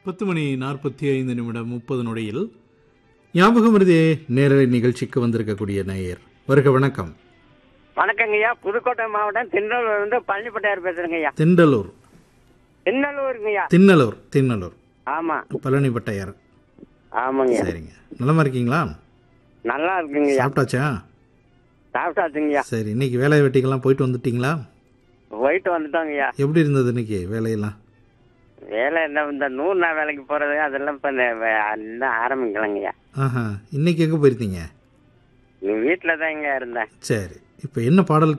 பத்து மணி நாற்பத்தி ஐந்து நிமிடம் முப்பது நொடியில் ஞாபகம் மருதே நேரலை நிகழ்ச்சிக்கு வந்திருக்கக்கூடிய நேயர் வருக வணக்கம் வணக்கங்கய்யா புதுக்கோட்டை மாவட்டம் திண்டலூர் வந்து பழனிப்பட்டையார் பேசுறேங்கய்யா திண்டலூர் திண்டலூருங்கய்யா திண்ணலூர் திண்ணலூர் ஆமா பழனி பட்டையார் ஆமாங்கய்யா சரிங்க நலமா இருக்கீங்களா நல்லா இருக்குங்கய்யா சாப்பிட்டாச்சா சாப்பிட்டாச்சுங்கய்யா சரி இன்னைக்கு வேலை வெட்டிக்கெல்லாம் போயிட்டு வந்துட்டீங்களா போயிட்டு வந்துட்டோங்கய்யா எப்படி இருந்தது இன்னைக்கு வேலையெல்லாம் வேலை என்ன இந்த நூறு நாள் வேலைக்கு போறது அதெல்லாம் இப்ப இந்த வே- இன்னும் ஆரம்பிக்கலங்கய்யா ஆஹா இன்னைக்கு எங்கே போயிருந்தீங்க நீ வீட்டில் தான் இங்க இருந்தேன் சரி இப்போ என்ன பாடல்